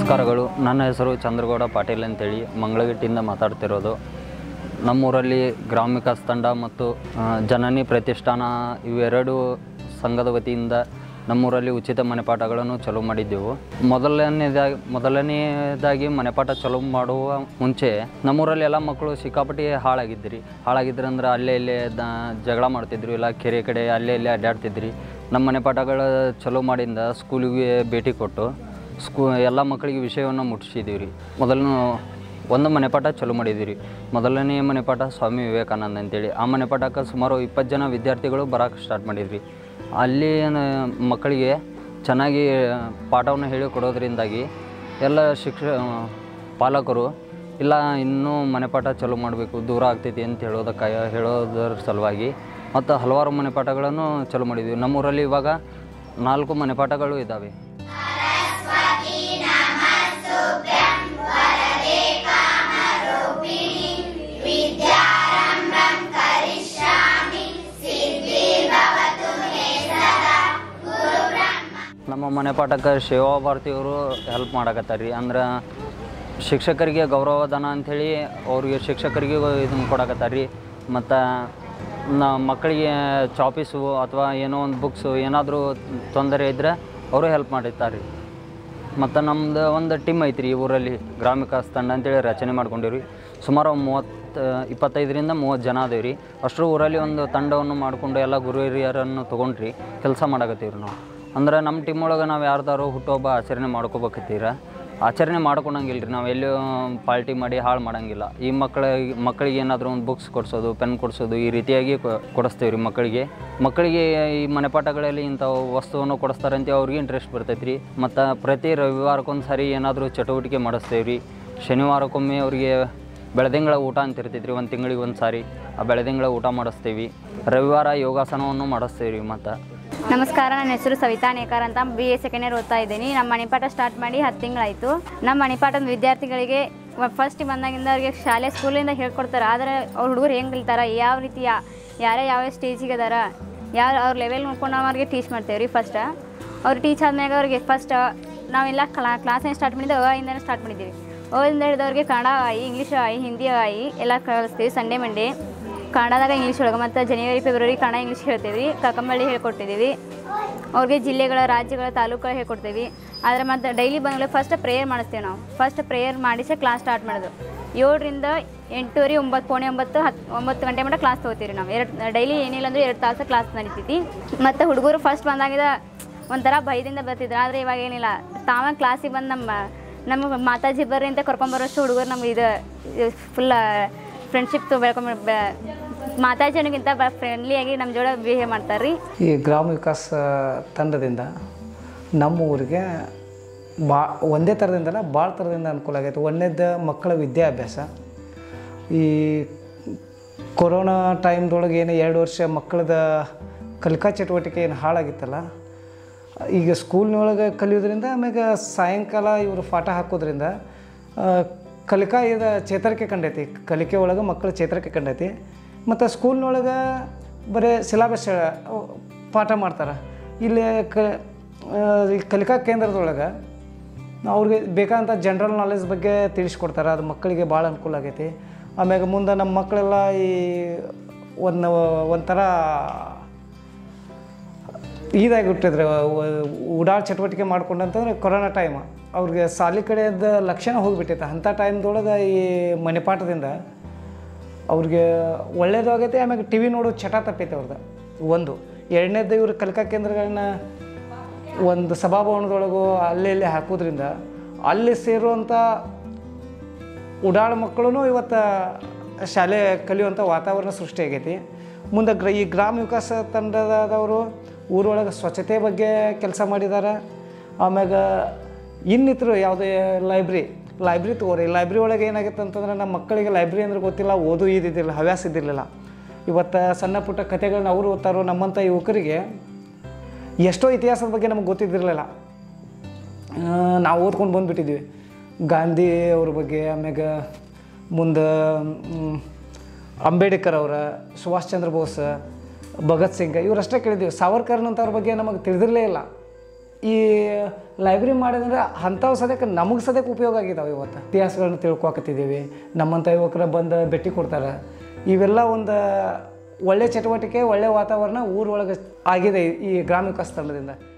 ನಮಸ್ಕಾರಗಳು ನನ್ನ ಹೆಸರು ಚಂದ್ರಗೌಡ ಪಾಟೀಲ್ ಅಂತೇಳಿ ಮಂಗಳಗಿಟ್ಟಿಯಿಂದ ಮಾತಾಡ್ತಿರೋದು ನಮ್ಮೂರಲ್ಲಿ ಗ್ರಾಮ ವಿಕಾಸ್ ತಂಡ ಮತ್ತು ಆ, ಜನನಿ ಪ್ರತಿಷ್ಠಾನ ಇವೆರಡು ಸಂಘದ ವತಿಯಿಂದ ನಮ್ಮೂರಲ್ಲಿ ಉಚಿತ ಮನೆಪಾಠಗಳನ್ನು ಚಲೋ ಮಾಡಿದ್ದೆವು ಮೊದಲನೇದಾಗಿ ಮೊದಲನೇದಾಗಿ ಮನೆಪಾಠ ಚಲೋ ಮಾಡುವ ಮುಂಚೆ ನಮ್ಮೂರಲ್ಲಿ ಎಲ್ಲ ಮಕ್ಕಳು ಸಿಕ್ಕಾಪಟ್ಟಿ ಹಾಳಾಗಿದ್ರಿ ಹಾಳಾಗಿದ್ರಂದ್ರೆ ಅಲ್ಲೇ ಇಲ್ಲೇ ದ ಜಗಳ ಮಾಡ್ತಿದ್ರು ಇಲ್ಲ ಕೆರೆ ಕಡೆ ಅಲ್ಲೇ ಇಲ್ಲೇ ಅಡ್ಡಾಡ್ತಿದ್ರಿ ನಮ್ಮ ಮನೆಪಾಠಗಳ ಚಲೋ ಮಾಡಿಂದ ಸ್ಕೂಲಿಗೆ ಭೇಟಿ ಕೊಟ್ಟು ಸ್ಕೂ ಎಲ್ಲ ಮಕ್ಕಳಿಗೆ ವಿಷಯವನ್ನು ಮುಟ್ಟಿಸಿದ್ದೀವಿ ರೀ ಮೊದಲು ಒಂದು ಮನೆಪಾಠ ಚಲೋ ಮಾಡಿದ್ದೀವಿ ರೀ ಮೊದಲನೇ ಮನೆಪಾಠ ಸ್ವಾಮಿ ವಿವೇಕಾನಂದ ಅಂತೇಳಿ ಆ ಮನೆಪಾಠಕ್ಕೆ ಸುಮಾರು ಇಪ್ಪತ್ತು ಜನ ವಿದ್ಯಾರ್ಥಿಗಳು ಬರೋಕ್ಕೆ ಸ್ಟಾರ್ಟ್ ಮಾಡಿದ್ರಿ ಅಲ್ಲಿ ಏನು ಮಕ್ಕಳಿಗೆ ಚೆನ್ನಾಗಿ ಪಾಠವನ್ನು ಹೇಳಿಕೊಡೋದ್ರಿಂದಾಗಿ ಎಲ್ಲ ಶಿಕ್ಷ ಪಾಲಕರು ಇಲ್ಲ ಇನ್ನೂ ಮನೆಪಾಠ ಚಲೋ ಮಾಡಬೇಕು ದೂರ ಆಗ್ತೈತಿ ಅಂತ ಹೇಳೋದಕ್ಕೆ ಹೇಳೋದರ ಸಲುವಾಗಿ ಮತ್ತು ಹಲವಾರು ಮನೆಪಾಠಗಳನ್ನು ಚಲೋ ಮಾಡಿದ್ವಿ ನಮ್ಮೂರಲ್ಲಿ ಇವಾಗ ನಾಲ್ಕು ಮನೆಪಾಠಗಳು ಇದ್ದಾವೆ ನಮ್ಮ ಮನೆ ಪಾಠಕ್ಕೆ ಶಿವಾ ಭಾರತಿಯವರು ಹೆಲ್ಪ್ ಮಾಡಕತ್ತಾರೆ ರೀ ಅಂದ್ರೆ ಶಿಕ್ಷಕರಿಗೆ ಗೌರವಧನ ಅಂಥೇಳಿ ಅವ್ರಿಗೆ ಶಿಕ್ಷಕರಿಗೆ ಇದನ್ನು ಕೊಡಕತ್ತಾರೆ ರೀ ಮತ್ತು ನ ಮಕ್ಕಳಿಗೆ ಚಾಪೀಸು ಅಥವಾ ಏನೋ ಒಂದು ಬುಕ್ಸು ಏನಾದರೂ ತೊಂದರೆ ಇದ್ದರೆ ಅವರು ಹೆಲ್ಪ್ ಮಾಡಿರ್ತಾರೆ ರೀ ಮತ್ತು ನಮ್ದು ಒಂದು ಟೀಮ್ ಐತ್ರಿ ಈ ಊರಲ್ಲಿ ಗ್ರಾಮ ವಿಕಾಸ್ ತಂಡ ಅಂತೇಳಿ ರಚನೆ ಮಾಡ್ಕೊಂಡಿವ್ರಿ ಸುಮಾರು ಮೂವತ್ತು ಇಪ್ಪತ್ತೈದರಿಂದ ಮೂವತ್ತು ಜನ ಅದೇವೆ ರೀ ಅಷ್ಟರ ಊರಲ್ಲಿ ಒಂದು ತಂಡವನ್ನು ಮಾಡಿಕೊಂಡು ಎಲ್ಲ ಗುರು ಹಿರಿಯರನ್ನು ತೊಗೊಂಡ್ರಿ ಕೆಲಸ ಮಾಡಕತ್ತೀವಿ ನಾವು ಅಂದ್ರೆ ನಮ್ಮ ಟೀಮ್ ಒಳಗೆ ನಾವು ಯಾರ್ದಾರು ಹುಟ್ಟುಹಬ್ಬ ಆಚರಣೆ ಮಾಡ್ಕೋಬೇಕತ್ತೀರ ಆಚರಣೆ ಮಾಡ್ಕೊಳಂಗಿಲ್ಲ ರೀ ನಾವು ಎಲ್ಲೂ ಪಾರ್ಟಿ ಮಾಡಿ ಹಾಳು ಮಾಡಂಗಿಲ್ಲ ಈ ಮಕ್ಕಳಿಗೆ ಮಕ್ಕಳಿಗೆ ಏನಾದರೂ ಒಂದು ಬುಕ್ಸ್ ಕೊಡಿಸೋದು ಪೆನ್ ಕೊಡಿಸೋದು ಈ ರೀತಿಯಾಗಿ ಕೊ- ಕೊಡಿಸ್ತೀವಿ ರೀ ಮಕ್ಕಳಿಗೆ ಮಕ್ಕಳಿಗೆ ಈ ಮನೆಪಾಠಗಳಲ್ಲಿ ಇಂಥ ವಸ್ತುವನ್ನು ಕೊಡಿಸ್ತಾರಂತೆ ಅವ್ರಿಗೆ ಇಂಟ್ರೆಸ್ಟ್ ಬರ್ತೈತೆ ರೀ ಮತ್ತು ಪ್ರತಿ ರವಿವಾರಕ್ಕೊಂದು ಸಾರಿ ಏನಾದರೂ ಚಟುವಟಿಕೆ ಮಾಡಿಸ್ತೇವೆ ರೀ ಶನಿವಾರಕ್ಕೊಮ್ಮೆ ಅವರಿಗೆ ಬೆಳದಿಂಗಳ ಊಟ ಅಂತ ಇರ್ತೈತೆ ರೀ ಒಂದು ತಿಂಗಳಿಗೆ ಒಂದು ಸಾರಿ ಆ ಬೆಳದಿಂಗಳ ಊಟ ಮಾಡಿಸ್ತೀವಿ ರವಿವಾರ ಯೋಗಾಸನವನ್ನು ಮಾಡಿಸ್ತೇವೆ ರೀ ಮತ್ತು ನಮಸ್ಕಾರ ನನ್ನ ಹೆಸರು ಸವಿತಾ ನೇಕಾರ್ ಅಂತ ಬಿ ಎ ಸೆಕೆಂಡ್ ಇಯರ್ ಓದ್ತಾ ಇದ್ದೀನಿ ನಮ್ಮ ಮಣಿಪಾಠ ಸ್ಟಾರ್ಟ್ ಮಾಡಿ ಹತ್ತು ತಿಂಗಳಾಯಿತು ನಮ್ಮ ಮಣಿಪಾಠದ ವಿದ್ಯಾರ್ಥಿಗಳಿಗೆ ಫಸ್ಟ್ ಬಂದಾಗಿಂದ ಅವ್ರಿಗೆ ಶಾಲೆ ಸ್ಕೂಲಿಂದ ಹೇಳ್ಕೊಡ್ತಾರೆ ಆದರೆ ಅವ್ರ ಹುಡುಗರು ಹೆಂಗೆ ಕಲಿತಾರ ಯಾವ ರೀತಿ ಯಾ- ಯಾರೇ ಯಾವ ಸ್ಟೇಜಿಗೆ ಅದಾರ ಯಾವ ಅವ್ರ ಲೆವೆಲ್ ನೋಡ್ಕೊಂಡು ನಾವು ಅವ್ರಿಗೆ ಟೀಚ್ ಮಾಡ್ತೇವೆ ರೀ ಫಸ್ಟ್ ಅವ್ರು ಟೀಚ್ ಆದ್ಮ್ಯಾಗ ಅವ್ರಿಗೆ ಫಸ್ಟ್ ನಾವೆಲ್ಲ ಕ್ಲಾ ಕ್ಲಾಸೇನು ಸ್ಟಾರ್ಟ್ ಮಾಡಿದ್ದೆ ಅ ಇಂದನೇ ಸ್ಟಾರ್ಟ್ ಮಾಡಿದ್ದೀವಿ ಅ ಇಂದ ಹಿಡಿದವ್ರಿಗೆ ಕನ್ನಡ ಆಯಿ ಇಂಗ್ಲೀಷ್ ಆಯಿ ಹಿಂದಿ ಆಯಿ ಎಲ್ಲ ಕಲಿಸ್ತೀವಿ ಸಂಡೇ ಮಂಡೇ ಕನ್ನಡದಾಗ ಇಂಗ್ಲೀಷ್ ಒಳಗೆ ಮತ್ತು ಜನವರಿ ಫೆಬ್ರವರಿ ಕನ್ನಡ ಇಂಗ್ಲೀಷ್ ಹೇಳ್ತೀವಿ ಕಕ್ಕಂಬಳ್ಳಿ ಹೇಳ್ಕೊಟ್ಟಿದ್ದೀವಿ ಅವ್ರಿಗೆ ಜಿಲ್ಲೆಗಳ ರಾಜ್ಯಗಳ ತಾಲೂಕುಗಳು ಹೇಳ್ಕೊಡ್ತೀವಿ ಆದರೆ ಮತ್ತು ಡೈಲಿ ಬಂದ್ಮೇಲೆ ಫಸ್ಟ್ ಪ್ರೇಯರ್ ಮಾಡಿಸ್ತೇವೆ ನಾವು ಫಸ್ಟ್ ಪ್ರೇಯರ್ ಮಾಡಿಸೇ ಕ್ಲಾಸ್ ಸ್ಟಾರ್ಟ್ ಮಾಡೋದು ಏಳರಿಂದ ಎಂಟೂವರೆ ಒಂಬತ್ತು ಪೌಣೆ ಒಂಬತ್ತು ಹತ್ತು ಒಂಬತ್ತು ಗಂಟೆ ಮಟ್ಟ ಕ್ಲಾಸ್ ತೊಗೋತೀವಿ ನಾವು ಎರಡು ಡೈಲಿ ಏನಿಲ್ಲ ಅಂದರೆ ಎರಡು ತಾಸು ಕ್ಲಾಸ್ ನಡೀತೈತಿ ಮತ್ತು ಹುಡುಗರು ಫಸ್ಟ್ ಬಂದಾಗಿದ ಒಂಥರ ಭಯದಿಂದ ಬರ್ತಿದ್ರು ಆದರೆ ಇವಾಗ ಏನಿಲ್ಲ ತಾವ ಕ್ಲಾಸಿಗೆ ಬಂದು ನಮ್ಮ ನಮ್ಮ ಮಾತಾಜಿ ಬರ್ರಿ ಅಂತ ಕರ್ಕೊಂಬರೋಷ್ಟು ಹುಡುಗರು ನಮ್ಗೆ ಇದು ಫುಲ್ ಫ್ರೆಂಡ್ಶಿಪ್ ಬೆಳ್ಕೊಂಬ ಮಾತಾಜಿನಿಗಿಂತ ಫ್ರೆಂಡ್ಲಿಯಾಗಿ ನಮ್ಮ ಜೋಡ ಬಿಹೇವ್ ಮಾಡ್ತಾರೆ ರೀ ಈ ಗ್ರಾಮ ವಿಕಾಸ ತಂಡದಿಂದ ನಮ್ಮ ಊರಿಗೆ ಬಾ ಒಂದೇ ಥರದಿಂದಲ್ಲ ಭಾಳ ಥರದಿಂದ ಅನುಕೂಲ ಆಗೈತೆ ಒಂದನೇದು ಮಕ್ಕಳ ವಿದ್ಯಾಭ್ಯಾಸ ಈ ಕೊರೋನಾ ಟೈಮ್ದೊಳಗೆ ಏನು ಎರಡು ವರ್ಷ ಮಕ್ಕಳದ ಕಲಿಕಾ ಚಟುವಟಿಕೆ ಏನು ಹಾಳಾಗಿತ್ತಲ್ಲ ಈಗ ಸ್ಕೂಲ್ನೊಳಗೆ ಕಲಿಯೋದ್ರಿಂದ ಆಮ್ಯಾಗ ಸಾಯಂಕಾಲ ಇವರು ಪಾಠ ಹಾಕೋದ್ರಿಂದ ಆ, ಕಲಿಕಾ ಇದು ಚೇತರಿಕೆ ಕಂಡೈತಿ ಕಲಿಕೆ ಒಳಗೆ ಮಕ್ಕಳು ಚೇತರಿಕೆ ಕಂಡೈತಿ ಮತ್ತು ಸ್ಕೂಲ್ನೊಳಗೆ ಬರೀ ಸಿಲಾಬಸ್ ಪಾಠ ಮಾಡ್ತಾರೆ ಇಲ್ಲಿ ಕ ಆ, ಈ ಕಲಿಕಾ ಕೇಂದ್ರದೊಳಗೆ ಅವ್ರಿಗೆ ಬೇಕಾದಂಥ ಜನ್ರಲ್ ನಾಲೆಜ್ ಬಗ್ಗೆ ತಿಳಿಸ್ಕೊಡ್ತಾರೆ ಅದು ಮಕ್ಕಳಿಗೆ ಭಾಳ ಅನುಕೂಲ ಆಗೈತಿ ಆಮ್ಯಾಗ ಮುಂದೆ ನಮ್ಮ ಮಕ್ಕಳೆಲ್ಲ ಈ ಒಂದು ಒಂಥರ ಇದಾಗಿಬಿಟ್ಟಿದ್ರೆ ಉಡಾಳ್ ಚಟುವಟಿಕೆ ಮಾಡ್ಕೊಂಡಂತಂದ್ರೆ ಕೊರೋನಾ ಟೈಮ್ ಅವ್ರಿಗೆ ಸಾಲಿ ಕಡೆದ ಲಕ್ಷಣ ಹೋಗಿಬಿಟ್ಟೈತೆ ಅಂಥ ಟೈಮ್ದೊಳಗೆ ಈ ಮನೆಪಾಠದಿಂದ ಅವ್ರಿಗೆ ಒಳ್ಳೇದು ಆಗೈತೆ ಆಮ್ಯಾಗ ಟಿ ವಿ ನೋಡೋ ಚಟ ತಪ್ಪೈತೆ ಅವ್ರದ್ದು ಒಂದು ಎರಡನೇದು ಇವ್ರ ಕಲಿಕಾ ಕೇಂದ್ರಗಳನ್ನ ಒಂದು ಸಭಾಭವನದೊಳಗು ಅಲ್ಲಿ ಇಲ್ಲಿ ಹಾಕೋದ್ರಿಂದ ಅಲ್ಲಿ ಸೇರುವಂಥ ಉಡಾಳ ಮಕ್ಕಳು ಇವತ್ತು ಶಾಲೆ ಕಲಿಯುವಂಥ ವಾತಾವರಣ ಸೃಷ್ಟಿಯಾಗೈತಿ ಮುಂದೆ ಗ್ರ ಈ ಗ್ರಾಮ ವಿಕಾಸ ತಂಡದವರು ಊರೊಳಗೆ ಸ್ವಚ್ಛತೆ ಬಗ್ಗೆ ಕೆಲಸ ಮಾಡಿದ್ದಾರೆ ಆಮ್ಯಾಗ ಇನ್ನಿತರು ಯಾವುದೇ ಲೈಬ್ರರಿ ಲೈಬ್ರರಿ ತಗೋರಿ ಲೈಬ್ರರಿ ಒಳಗೆ ಏನಾಗಿತ್ತು ಅಂತಂದ್ರೆ ನಮ್ಮ ಮಕ್ಕಳಿಗೆ ಲೈಬ್ರರಿ ಅಂದ್ರೆ ಗೊತ್ತಿಲ್ಲ ಓದು ಇದ್ದಿದ್ದಿಲ್ಲ ಹವ್ಯಾಸ ಇದ್ದಿರಲಿಲ್ಲ ಇವತ್ತು ಸಣ್ಣ ಪುಟ್ಟ ಕಥೆಗಳನ್ನ ಅವರು ಓದ್ತಾರೋ ನಮ್ಮಂಥ ಯುವಕರಿಗೆ ಎಷ್ಟೋ ಇತಿಹಾಸದ ಬಗ್ಗೆ ನಮಗೆ ಗೊತ್ತಿದ್ದಿರಲಿಲ್ಲ ನಾವು ಓದ್ಕೊಂಡು ಬಂದುಬಿಟ್ಟಿದ್ವಿ ಗಾಂಧಿ ಅವ್ರ ಬಗ್ಗೆ ಆಮ್ಯಾಗ ಮುಂದೆ ಮ್, ಅಂಬೇಡ್ಕರ್ ಅವರ ಸುಭಾಷ್ ಚಂದ್ರ ಬೋಸ್ ಭಗತ್ ಸಿಂಗ್ ಇವರಷ್ಟೇ ಕೇಳಿದ್ದೀವಿ ಸಾವರ್ಕರ್ನಂಥವ್ರ ಬಗ್ಗೆ ನಮಗೆ ತಿಳಿದಿರಲೇ ಇಲ್ಲ ಈ ಲೈಬ್ರರಿ ಮಾಡೋದಂದ್ರೆ ಅಂಥವು ಸದ್ಯಕ್ಕೆ ನಮಗೆ ಸದ್ಯಕ್ಕೆ ಉಪಯೋಗ ಆಗಿದ್ದಾವೆ ಇವತ್ತು ಇತಿಹಾಸಗಳನ್ನ ತಿಳ್ಕೊಕತ್ತಿದ್ದೀವಿ ನಮ್ಮಂಥ ಯುವಕರ ಬಂದು ಭೇಟಿ ಕೊಡ್ತಾರೆ ಇವೆಲ್ಲ ಒಂದು ಒಳ್ಳೆ ಚಟುವಟಿಕೆ ಒಳ್ಳೆ ವಾತಾವರಣ ಊರೊಳಗೆ ಆಗಿದೆ ಈ ಗ್ರಾಮೀಣ ಸ್ಥಳದಿಂದ